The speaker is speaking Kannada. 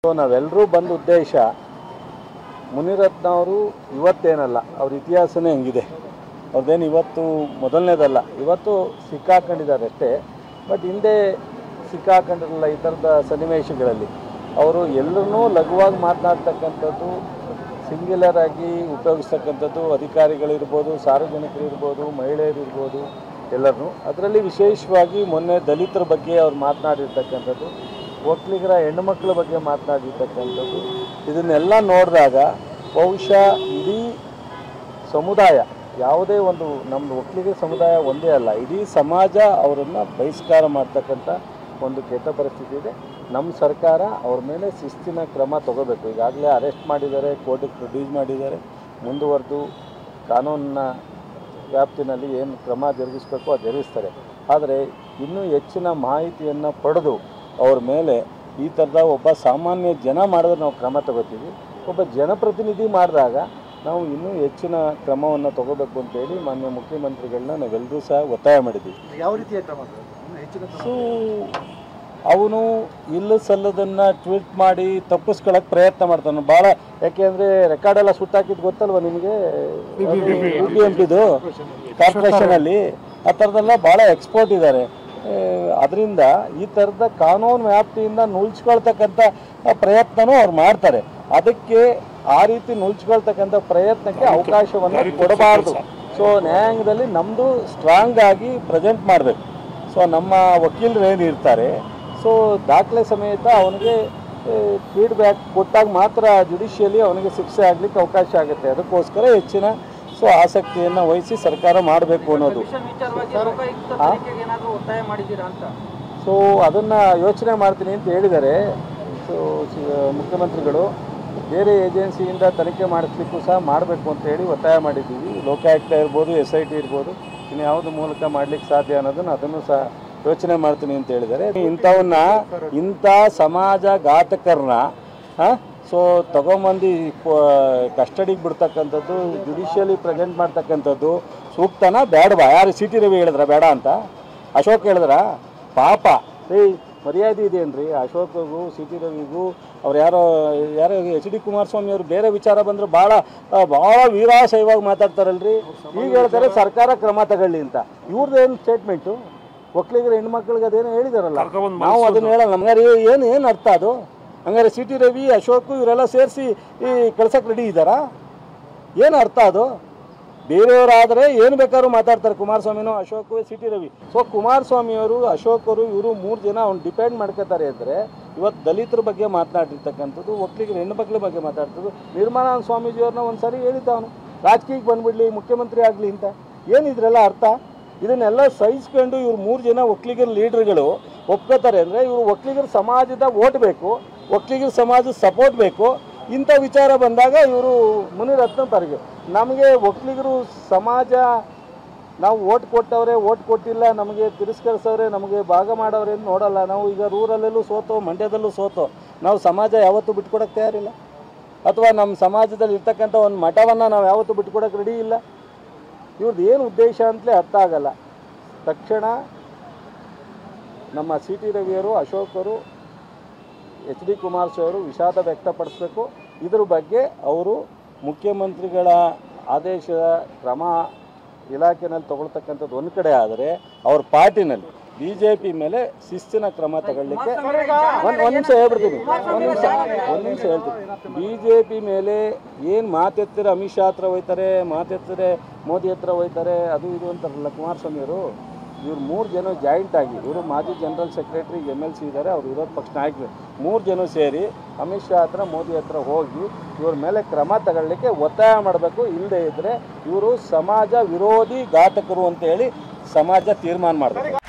ಸೊ ನಾವೆಲ್ಲರೂ ಬಂದ ಉದ್ದೇಶ ಮುನಿರತ್ನ ಅವರು ಇವತ್ತೇನಲ್ಲ ಅವ್ರ ಇತಿಹಾಸನೇ ಹಂಗಿದೆ ಅವ್ರದ್ದೇನು ಇವತ್ತು ಮೊದಲನೇದಲ್ಲ ಇವತ್ತು ಸಿಕ್ಕಾಕೊಂಡಿದ್ದಾರೆ ಅಷ್ಟೇ ಬಟ್ ಹಿಂದೆ ಸಿಕ್ಕಾಕೊಂಡಿರಲಿಲ್ಲ ಈ ಥರದ ಸನ್ನಿವೇಶಗಳಲ್ಲಿ ಅವರು ಎಲ್ಲರನ್ನೂ ಲಘುವಾಗಿ ಮಾತನಾಡ್ತಕ್ಕಂಥದ್ದು ಸಿಂಗ್ಯುಲರ್ ಆಗಿ ಉಪಯೋಗಿಸ್ತಕ್ಕಂಥದ್ದು ಅಧಿಕಾರಿಗಳಿರ್ಬೋದು ಸಾರ್ವಜನಿಕರಿರ್ಬೋದು ಮಹಿಳೆಯರಿರ್ಬೋದು ಎಲ್ಲರನ್ನೂ ಅದರಲ್ಲಿ ವಿಶೇಷವಾಗಿ ಮೊನ್ನೆ ದಲಿತರ ಬಗ್ಗೆ ಅವ್ರು ಮಾತನಾಡಿರ್ತಕ್ಕಂಥದ್ದು ಒಕ್ಕಲಿಗರ ಹೆಣ್ಣುಮಕ್ಕಳ ಬಗ್ಗೆ ಮಾತನಾಡಿರ್ತಕ್ಕಂಥದ್ದು ಇದನ್ನೆಲ್ಲ ನೋಡಿದಾಗ ಬಹುಶಃ ಇಡೀ ಸಮುದಾಯ ಯಾವುದೇ ಒಂದು ನಮ್ಮ ಒಕ್ಕಲಿಗ ಸಮುದಾಯ ಒಂದೇ ಅಲ್ಲ ಇಡೀ ಸಮಾಜ ಅವರನ್ನು ಬಹಿಷ್ಕಾರ ಮಾಡ್ತಕ್ಕಂಥ ಒಂದು ಕೆಟ್ಟ ಪರಿಸ್ಥಿತಿ ಇದೆ ನಮ್ಮ ಸರ್ಕಾರ ಅವ್ರ ಮೇಲೆ ಶಿಸ್ತಿನ ಕ್ರಮ ತಗೋಬೇಕು ಈಗಾಗಲೇ ಅರೆಸ್ಟ್ ಮಾಡಿದ್ದಾರೆ ಕೋರ್ಟಿಗೆ ಪ್ರೊಡ್ಯೂಸ್ ಮಾಡಿದ್ದಾರೆ ಮುಂದುವರೆದು ಕಾನೂನಿನ ವ್ಯಾಪ್ತಿನಲ್ಲಿ ಏನು ಕ್ರಮ ಜರುಗಿಸಬೇಕು ಅದು ಜರುಗಿಸ್ತಾರೆ ಆದರೆ ಇನ್ನೂ ಹೆಚ್ಚಿನ ಮಾಹಿತಿಯನ್ನು ಪಡೆದು ಅವ್ರ ಮೇಲೆ ಈ ಥರದ ಒಬ್ಬ ಸಾಮಾನ್ಯ ಜನ ಮಾಡಿದ್ರೆ ನಾವು ಕ್ರಮ ತಗೋತೀವಿ ಒಬ್ಬ ಜನಪ್ರತಿನಿಧಿ ಮಾಡಿದಾಗ ನಾವು ಇನ್ನೂ ಹೆಚ್ಚಿನ ಕ್ರಮವನ್ನು ತಗೋಬೇಕು ಅಂತೇಳಿ ಮಾನ್ಯ ಮುಖ್ಯಮಂತ್ರಿಗಳನ್ನ ನಾವೆಲ್ಲರೂ ಸಹ ಒತ್ತಾಯ ಮಾಡಿದ್ದೀವಿ ಯಾವ ರೀತಿಯ ಕ್ರಮ ಸರ್? ಇನ್ನು ಹೆಚ್ಚಿನ ಕ್ರಮ ಸೊ ಅವನು ಇಲ್ಲ ಸಲ್ಲದನ್ನು ಟ್ವೀಟ್ ಮಾಡಿ ತಪ್ಪಿಸ್ಕೊಳ್ಳೋಕೆ ಪ್ರಯತ್ನ ಮಾಡ್ತಾನೆ ಭಾಳ ಯಾಕೆಂದರೆ ರೆಕಾರ್ಡೆಲ್ಲ ಸುಟ್ಟಾಕಿದ್ದು ಗೊತ್ತಲ್ವ ನಿಮಗೆ ಯು ಪಿ ಎಂ ಪಿದು ಕಾರ್ಪೊರೇಷನಲ್ಲಿ ಆ ಥರದ್ದೆಲ್ಲ ಭಾಳ ಎಕ್ಸ್ಪೋರ್ಟ್ ಇದ್ದಾರೆ ಅದರಿಂದ ಈ ಥರದ ಕಾನೂನು ವ್ಯಾಪ್ತಿಯಿಂದ ನುಳ್ಸ್ಕೊಳ್ತಕ್ಕಂಥ ಪ್ರಯತ್ನನೂ ಅವ್ರು ಮಾಡ್ತಾರೆ ಅದಕ್ಕೆ ಆ ರೀತಿ ನುಳ್ಸ್ಕೊಳ್ತಕ್ಕಂಥ ಪ್ರಯತ್ನಕ್ಕೆ ಅವಕಾಶವನ್ನು ಕೊಡಬಾರ್ದು ಸೊ ನ್ಯಾಯಾಂಗದಲ್ಲಿ ನಮ್ಮದು ಸ್ಟ್ರಾಂಗ್ ಆಗಿ ಪ್ರೆಸೆಂಟ್ ಮಾಡಬೇಕು ಸೊ ನಮ್ಮ ವಕೀಲರು ಏನು ಇರ್ತಾರೆ ಸೊ ದಾಖಲೆ ಸಮೇತ ಅವನಿಗೆ ಫೀಡ್ಬ್ಯಾಕ್ ಕೊಟ್ಟಾಗ ಮಾತ್ರ ಜುಡಿಷಿಯಲಿ ಅವನಿಗೆ ಶಿಕ್ಷೆ ಆಗಲಿಕ್ಕೆ ಅವಕಾಶ ಆಗುತ್ತೆ ಅದಕ್ಕೋಸ್ಕರ ಹೆಚ್ಚಿನ ಸೊ ಆಸಕ್ತಿಯನ್ನು ವಹಿಸಿ ಸರ್ಕಾರ ಮಾಡಬೇಕು ಅನ್ನೋದು ಆ? ಒತ್ತಾಯ ಮಾಡಿದ್ದೀರಾ ಅಂತ ಸೊ ಅದನ್ನು ಯೋಚನೆ ಮಾಡ್ತೀನಿ ಅಂತ ಹೇಳಿದ್ದಾರೆ ಸೊ ಸಿ- ಮುಖ್ಯಮಂತ್ರಿಗಳು ಬೇರೆ ಏಜೆನ್ಸಿಯಿಂದ ತನಿಖೆ ಮಾಡಿಸ್ಲಿಕ್ಕೂ ಸಹ ಮಾಡಬೇಕು ಅಂತ ಹೇಳಿ ಒತ್ತಾಯ ಮಾಡಿದ್ದೀವಿ ಲೋಕಾಯುಕ್ತ ಇರ್ಬೋದು ಎಸ್ ಐ ಟಿ ಇರ್ಬೋದು ಇನ್ನು ಯಾವುದು ಮೂಲಕ ಮಾಡ್ಲಿಕ್ಕೆ ಸಾಧ್ಯ ಅನ್ನೋದನ್ನು ಅದನ್ನು ಸಹ ಯೋಚನೆ ಮಾಡ್ತೀನಿ ಅಂತ ಹೇಳಿದ್ದಾರೆ ಇಂಥವನ್ನ ಇಂಥ ಸಮಾಜ ಘಾತಕರನ್ನ ಸೊ ತಗೊಂಬಂದು ಕಸ್ಟಡಿಗೆ ಬಿಡ್ತಕ್ಕಂಥದ್ದು ಜುಡಿಷಿಯಲಿ ಪ್ರೆಸೆಂಟ್ ಮಾಡ್ತಕ್ಕಂಥದ್ದು ಸೂಕ್ತನಾ ಬೇಡವಾ ಯಾರು ಸಿ ಟಿ ರವಿ ಹೇಳಿದ್ರ ಬೇಡ ಅಂತ ಅಶೋಕ್ ಹೇಳಿದ್ರ ಪಾಪ ರೀ ಮರ್ಯಾದೆ ಇದೆಯೇನ್ರಿ ಅಶೋಕ್ಗೂ ಸಿ ಟಿ ರವಿಗೂ ಅವ್ರು ಯಾರೋ ಯಾರೋ ಎಚ್ ಡಿ ಕುಮಾರಸ್ವಾಮಿ ಅವರು ಬೇರೆ ವಿಚಾರ ಬಂದ್ರೆ ಭಾಳ ಭಾಳ ವೀರಾಶಯವಾಗಿ ಮಾತಾಡ್ತಾರಲ್ರಿ ಈಗ ಹೇಳ್ತಾರೆ ಸರ್ಕಾರ ಕ್ರಮ ತಗೊಳ್ಳಿ ಅಂತ ಇವ್ರದ್ದೇನು ಸ್ಟೇಟ್ಮೆಂಟು ಒಕ್ಕಲಿಗರ ಹೆಣ್ಮಕ್ಳಿಗೆ ಅದೇನೋ ಹೇಳಿದಾರಲ್ಲ ನಾವು ಅದನ್ನ ಹೇಳಲ್ಲ ನಮ್ಗಾರೆ ಏನು ಏನು ಅರ್ಥ ಅದು ಹಂಗಾರೆ ಸಿ ಟಿ ರವಿ ಅಶೋಕ್ ಇವರೆಲ್ಲ ಸೇರಿಸಿ ಈ ಕಳ್ಸಕ್ಕೆ ರೆಡಿ ಇದ್ದಾರಾ ಏನು ಅರ್ಥ ಅದು ಬೇರೆಯವರಾದರೆ ಏನು ಬೇಕಾದ್ರೂ ಮಾತಾಡ್ತಾರೆ ಕುಮಾರಸ್ವಾಮಿನೋ Ashok C T Ravi so ಕುಮಾರಸ್ವಾಮಿಯವರು ಅಶೋಕರು ಇವರು ಮೂರು ಜನ ಅವ್ನು ಡಿಪೆಂಡ್ ಮಾಡ್ಕೋತಾರೆ ಅಂದರೆ ಇವತ್ತು ದಲಿತರ ಬಗ್ಗೆ ಮಾತನಾಡಿರ್ತಕ್ಕಂಥದ್ದು ಒಕ್ಕಲಿಗರ ಹೆಣ್ಣುಮಕ್ಳ ಬಗ್ಗೆ ಮಾತಾಡ್ತದ್ದು ನಿರ್ಮಲಾನಂದ ಸ್ವಾಮೀಜಿಯವ್ರನ್ನ ಒಂದು ಸಾರಿ ಹೇಳಿದ್ದ ಅವನು ರಾಜಕೀಯಕ್ಕೆ ಬಂದ್ಬಿಡ್ಲಿ ಮುಖ್ಯಮಂತ್ರಿ ಆಗಲಿ ಅಂತ ಏನಿದ್ರೆಲ್ಲ ಅರ್ಥ ಇದನ್ನೆಲ್ಲ ಸಹಿಸ್ಕೊಂಡು ಇವ್ರು ಮೂರು ಜನ ಒಕ್ಕಲಿಗರ ಲೀಡರ್ಗಳು ಒಪ್ಕೋತಾರೆ ಅಂದರೆ ಇವರು ಒಕ್ಕಲಿಗರ ಸಮಾಜದ ಓಟ್ ಬೇಕು ಒಕ್ಕಲಿಗರ ಸಮಾಜದ ಸಪೋರ್ಟ್ ಬೇಕು ಇಂಥ ವಿಚಾರ ಬಂದಾಗ ಇವರು ಮುನಿರತ್ನ ತರಗೆ ನಮಗೆ ಒಕ್ಕಲಿಗರು ಸಮಾಜ ನಾವು ಓಟ್ ಕೊಟ್ಟವ್ರೆ ಓಟ್ ಕೊಟ್ಟಿಲ್ಲ ನಮಗೆ ತಿರಸ್ಕರಿಸವ್ರೆ ನಮಗೆ ಭಾಗ ಮಾಡವ್ರೆ ಅಂತ ನೋಡಲ್ಲ ನಾವು ಈಗ ರೂರಲ್ಲೂ ಸೋತೋ ಮಂಡ್ಯದಲ್ಲೂ ಸೋತೋ ನಾವು ಸಮಾಜ ಯಾವತ್ತೂ ಬಿಟ್ಕೊಡಕ್ಕೆ ತಯಾರಿಲ್ಲ ಅಥವಾ ನಮ್ಮ ಸಮಾಜದಲ್ಲಿ ಇರ್ತಕ್ಕಂಥ ಒಂದು ಮಠವನ್ನು ನಾವು ಯಾವತ್ತೂ ಬಿಟ್ಕೊಡಕ್ಕೆ ರೆಡಿ ಇಲ್ಲ ಇವ್ರದ್ದು ಏನು ಉದ್ದೇಶ ಅಂತಲೇ ಅರ್ಥ ಆಗಲ್ಲ ತಕ್ಷಣ ನಮ್ಮ ಸಿ ಟಿ ರವಿಯವರು ಅಶೋಕರು ಎಚ್ ಡಿ ಕುಮಾರಸ್ವಾಮಿ ಅವರು ವಿಷಾದ ವ್ಯಕ್ತಪಡಿಸಬೇಕು ಇದ್ರ ಬಗ್ಗೆ ಅವರು ಮುಖ್ಯಮಂತ್ರಿಗಳ ಆದೇಶದ ಕ್ರಮ ಇಲಾಖೆನಲ್ಲಿ ತಗೊಳ್ತಕ್ಕಂಥದ್ದು ಒಂದು ಕಡೆ ಆದರೆ ಅವ್ರ ಪಾರ್ಟಿನಲ್ಲಿ ಬಿ ಜೆ ಪಿ ಮೇಲೆ ಶಿಸ್ತಿನ ಕ್ರಮ ತಗೊಳ್ಳಿಕ್ಕೆ ಒಂದು ಒಂದು ನಿಮಿಷ ಹೇಳ್ಬಿಡ್ತೀನಿ ಒಂದು ನಿಮಿಷ ಒಂದು ನಿಮಿಷ ಹೇಳ್ತೀನಿ ಬಿ ಜೆ ಪಿ ಮೇಲೆ ಏನು ಮಾತೆತ್ತಿರ ಅಮಿತ್ ಶಾ ಹತ್ರ ಹೋಯ್ತಾರೆ ಮಾತೆತ್ತಿರೆ ಮೋದಿ ಹತ್ರ ಹೋಯ್ತಾರೆ ಅದು ಇದು ಅಂತಾರಲ್ಲ ಕುಮಾರಸ್ವಾಮಿಯವರು ಇವ್ರು ಮೂರು ಜನ ಜಾಯಿಂಟ್ ಆಗಿ ಇವರು ಮಾಜಿ general secretary M L C ಇದ್ದಾರೆ ಅವ್ರು ವಿರೋಧ ಪಕ್ಷ ನಾಯಕರು ಮೂರು ಜನ ಸೇರಿ ಅಮಿತ್ ಶಾ ಹತ್ರ ಮೋದಿ ಹತ್ರ ಹೋಗಿ ಇವ್ರ ಮೇಲೆ ಕ್ರಮ ತಗೊಳ್ಳಿಕ್ಕೆ ಒತ್ತಾಯ ಮಾಡಬೇಕು ಇಲ್ಲದೆ ಇದ್ದರೆ ಇವರು ಸಮಾಜ ವಿರೋಧಿ ಘಾತಕರು ಅಂತ ಹೇಳಿ ಸಮಾಜ ತೀರ್ಮಾನ ಮಾಡಬೇಕು